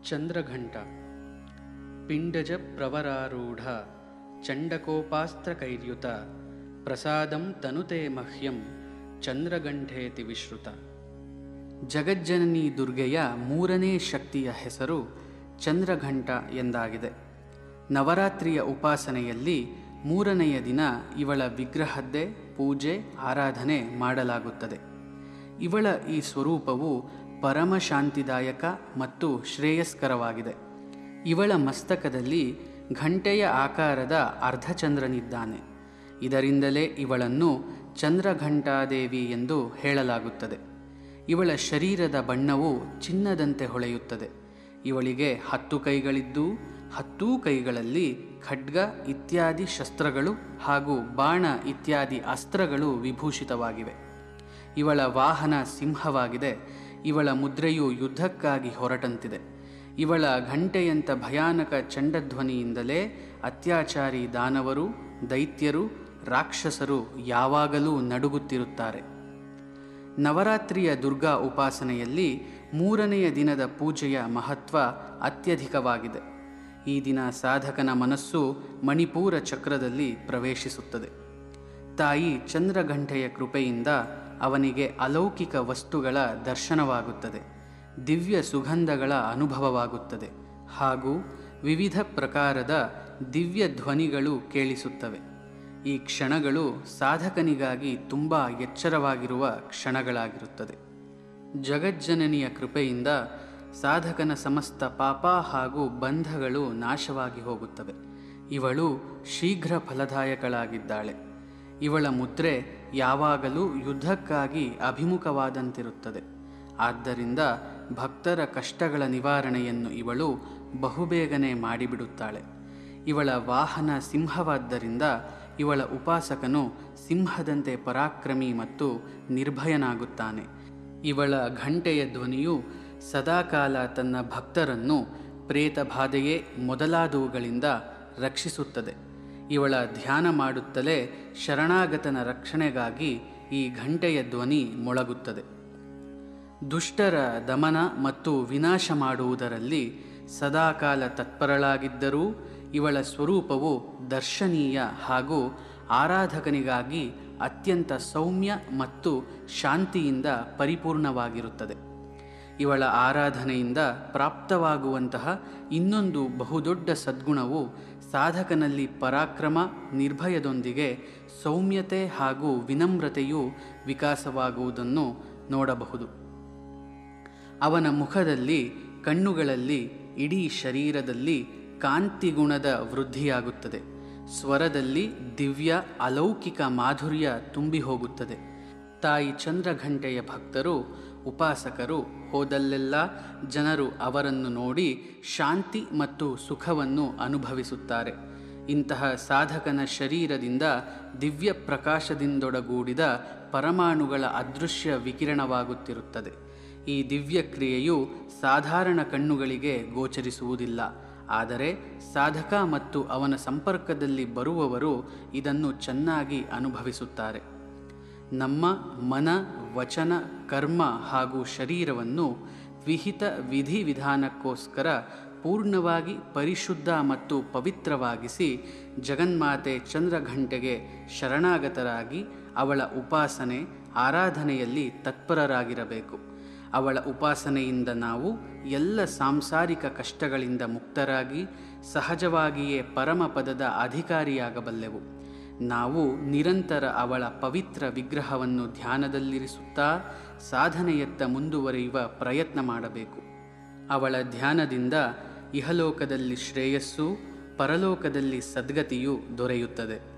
ಚಂದ್ರಘಂಟ ಪಿಂಡಜ ಪ್ರವರಾರೂಢ ಚಂಡಕೋಪಾಸ್ತ್ರಕೈರ್ಯುತ ಪ್ರಸಾದಂ ತನುತೆ ಮಹ್ಯಂ ಚಂದ್ರಗಂಠೇತಿ ವಿಶ್ರುತ ಜಗಜ್ಜನನಿ ದುರ್ಗೆಯ ಮೂರನೇ ಶಕ್ತಿಯ ಹೆಸರು ಚಂದ್ರಘಂಟ ಎಂದಾಗಿದೆ ನವರಾತ್ರಿಯ ಉಪಾಸನೆಯಲ್ಲಿ ಮೂರನೆಯ ದಿನ ಇವಳ ವಿಗ್ರಹದ್ದೇ ಪೂಜೆ ಆರಾಧನೆ ಮಾಡಲಾಗುತ್ತದೆ ಇವಳ ಈ ಸ್ವರೂಪವು ಪರಮ ಶಾಂತಿದಾಯಕ ಮತ್ತು ಶ್ರೇಯಸ್ಕರವಾಗಿದೆ ಇವಳ ಮಸ್ತಕದಲ್ಲಿ ಘಂಟೆಯ ಆಕಾರದ ಅರ್ಧಚಂದ್ರನಿದ್ದಾನೆ ಇದರಿಂದಲೇ ಇವಳನ್ನು ಚಂದ್ರಘಂಟಾದೇವಿ ಎಂದು ಹೇಳಲಾಗುತ್ತದೆ ಇವಳ ಶರೀರದ ಬಣ್ಣವು ಚಿನ್ನದಂತೆ ಹೊಳೆಯುತ್ತದೆ ಇವಳಿಗೆ ಹತ್ತು ಕೈಗಳಿದ್ದು ಹತ್ತೂ ಕೈಗಳಲ್ಲಿ ಖಡ್ಗ ಇತ್ಯಾದಿ ಶಸ್ತ್ರಗಳು ಹಾಗೂ ಬಾಣ ಇತ್ಯಾದಿ ಅಸ್ತ್ರಗಳು ವಿಭೂಷಿತವಾಗಿವೆ ಇವಳ ವಾಹನ ಸಿಂಹವಾಗಿದೆ ಇವಳ ಮುದ್ರೆಯು ಯುದ್ಧಕ್ಕಾಗಿ ಹೊರಟಂತಿದೆ ಇವಳ ಘಂಟೆಯಂಥ ಭಯಾನಕ ಚಂಡಧ್ವನಿಯಿಂದಲೇ ಅತ್ಯಾಚಾರಿ ದಾನವರು ದೈತ್ಯರು ರಾಕ್ಷಸರು ಯಾವಾಗಲೂ ನಡುಗುತ್ತಿರುತ್ತಾರೆ ನವರಾತ್ರಿಯ ದುರ್ಗಾ ಉಪಾಸನೆಯಲ್ಲಿ ಮೂರನೆಯ ದಿನದ ಪೂಜೆಯ ಮಹತ್ವ ಅತ್ಯಧಿಕವಾಗಿದೆ ಈ ದಿನ ಸಾಧಕನ ಮನಸ್ಸು ಮಣಿಪೂರ ಚಕ್ರದಲ್ಲಿ ಪ್ರವೇಶಿಸುತ್ತದೆ ತಾಯಿ ಚಂದ್ರಘಂಟೆಯ ಕೃಪೆಯಿಂದ ಅವನಿಗೆ ಅಲೌಕಿಕ ವಸ್ತುಗಳ ದರ್ಶನವಾಗುತ್ತದೆ ದಿವ್ಯ ಸುಗಂಧಗಳ ಅನುಭವವಾಗುತ್ತದೆ ಹಾಗೂ ವಿವಿಧ ಪ್ರಕಾರದ ದಿವ್ಯ ಧ್ವನಿಗಳು ಕೇಳಿಸುತ್ತವೆ ಈ ಕ್ಷಣಗಳು ಸಾಧಕನಿಗಾಗಿ ತುಂಬ ಎಚ್ಚರವಾಗಿರುವ ಕ್ಷಣಗಳಾಗಿರುತ್ತದೆ ಜಗಜ್ಜನನಿಯ ಕೃಪೆಯಿಂದ ಸಾಧಕನ ಸಮಸ್ತ ಪಾಪ ಹಾಗೂ ಬಂಧಗಳು ನಾಶವಾಗಿ ಹೋಗುತ್ತವೆ ಇವಳು ಶೀಘ್ರ ಫಲದಾಯಕಳಾಗಿದ್ದಾಳೆ ಇವಳ ಮುದ್ರೆ ಯಾವಾಗಲೂ ಯುದ್ಧಕ್ಕಾಗಿ ಅಭಿಮುಖವಾದಂತಿರುತ್ತದೆ ಆದ್ದರಿಂದ ಭಕ್ತರ ಕಷ್ಟಗಳ ನಿವಾರಣೆಯನ್ನು ಇವಳು ಬಹುಬೇಗನೆ ಮಾಡಿಬಿಡುತ್ತಾಳೆ ಇವಳ ವಾಹನ ಸಿಂಹವಾದ್ದರಿಂದ ಇವಳ ಉಪಾಸಕನು ಸಿಂಹದಂತೆ ಪರಾಕ್ರಮಿ ಮತ್ತು ನಿರ್ಭಯನಾಗುತ್ತಾನೆ ಇವಳ ಘಂಟೆಯ ಧ್ವನಿಯು ಸದಾಕಾಲ ತನ್ನ ಭಕ್ತರನ್ನು ಪ್ರೇತಬಾಧೆಯೇ ಮೊದಲಾದವುಗಳಿಂದ ರಕ್ಷಿಸುತ್ತದೆ ಇವಳ ಧ್ಯಾನ ಮಾಡುತ್ತಲೇ ಶರಣಾಗತನ ರಕ್ಷಣೆಗಾಗಿ ಈ ಘಂಟೆಯ ಧ್ವನಿ ಮೊಳಗುತ್ತದೆ ದುಷ್ಟರ ದಮನ ಮತ್ತು ವಿನಾಶ ಮಾಡುವುದರಲ್ಲಿ ಸದಾಕಾಲ ತತ್ಪರಳಾಗಿದ್ದರೂ ಇವಳ ಸ್ವರೂಪವು ದರ್ಶನೀಯ ಹಾಗೂ ಆರಾಧಕನಿಗಾಗಿ ಅತ್ಯಂತ ಸೌಮ್ಯ ಮತ್ತು ಶಾಂತಿಯಿಂದ ಪರಿಪೂರ್ಣವಾಗಿರುತ್ತದೆ ಇವಳ ಆರಾಧನೆಯಿಂದ ಪ್ರಾಪ್ತವಾಗುವಂತಹ ಇನ್ನೊಂದು ಬಹುದೊಡ್ಡ ಸದ್ಗುಣವು ಸಾಧಕನಲ್ಲಿ ಪರಾಕ್ರಮ ನಿರ್ಭಯದೊಂದಿಗೆ ಸೌಮ್ಯತೆ ಹಾಗೂ ವಿನಮ್ರತೆಯು ವಿಕಾಸವಾಗುವುದನ್ನು ನೋಡಬಹುದು ಅವನ ಮುಖದಲ್ಲಿ ಕಣ್ಣುಗಳಲ್ಲಿ ಇಡೀ ಶರೀರದಲ್ಲಿ ಕಾಂತಿಗುಣದ ವೃದ್ಧಿಯಾಗುತ್ತದೆ ಸ್ವರದಲ್ಲಿ ದಿವ್ಯ ಅಲೌಕಿಕ ಮಾಧುರ್ಯ ತುಂಬಿ ಹೋಗುತ್ತದೆ ತಾಯಿ ಚಂದ್ರಘಂಟೆಯ ಭಕ್ತರು ಉಪಾಸಕರು ಹೋದಲ್ಲೆಲ್ಲ ಜನರು ಅವರನ್ನು ನೋಡಿ ಶಾಂತಿ ಮತ್ತು ಸುಖವನ್ನು ಅನುಭವಿಸುತ್ತಾರೆ ಇಂತಹ ಸಾಧಕನ ಶರೀರದಿಂದ ದಿವ್ಯ ಪ್ರಕಾಶದಿಂದೊಡಗೂಡಿದ ಪರಮಾಣುಗಳ ಅದೃಶ್ಯ ವಿಕಿರಣವಾಗುತ್ತಿರುತ್ತದೆ ಈ ದಿವ್ಯ ಕ್ರಿಯೆಯು ಸಾಧಾರಣ ಕಣ್ಣುಗಳಿಗೆ ಗೋಚರಿಸುವುದಿಲ್ಲ ಆದರೆ ಸಾಧಕ ಮತ್ತು ಅವನ ಸಂಪರ್ಕದಲ್ಲಿ ಬರುವವರು ಇದನ್ನು ಚೆನ್ನಾಗಿ ಅನುಭವಿಸುತ್ತಾರೆ ನಮ್ಮ ಮನ ವಚನ ಕರ್ಮ ಹಾಗೂ ಶರೀರವನ್ನು ವಿಹಿತ ವಿಧಿವಿಧಾನಕ್ಕೋಸ್ಕರ ಪೂರ್ಣವಾಗಿ ಪರಿಶುದ್ಧ ಮತ್ತು ಪವಿತ್ರವಾಗಿಸಿ ಜಗನ್ಮಾತೆ ಚಂದ್ರಘಂಟೆಗೆ ಶರಣಾಗತರಾಗಿ ಅವಳ ಉಪಾಸನೆ ಆರಾಧನೆಯಲ್ಲಿ ತತ್ಪರರಾಗಿರಬೇಕು ಅವಳ ಉಪಾಸನೆಯಿಂದ ನಾವು ಎಲ್ಲ ಸಾಂಸಾರಿಕ ಕಷ್ಟಗಳಿಂದ ಮುಕ್ತರಾಗಿ ಸಹಜವಾಗಿಯೇ ಪರಮಪದದ ಅಧಿಕಾರಿಯಾಗಬಲ್ಲೆವು ನಾವು ನಿರಂತರ ಅವಳ ಪವಿತ್ರ ವಿಗ್ರಹವನ್ನು ಧ್ಯಾನದಲ್ಲಿರಿಸುತ್ತಾ ಸಾಧನೆಯತ್ತ ಮುಂದುವರಿಯುವ ಪ್ರಯತ್ನ ಮಾಡಬೇಕು ಅವಳ ಧ್ಯಾನದಿಂದ ಇಹಲೋಕದಲ್ಲಿ ಶ್ರೇಯಸ್ಸು ಪರಲೋಕದಲ್ಲಿ ಸದ್ಗತಿಯು ದೊರೆಯುತ್ತದೆ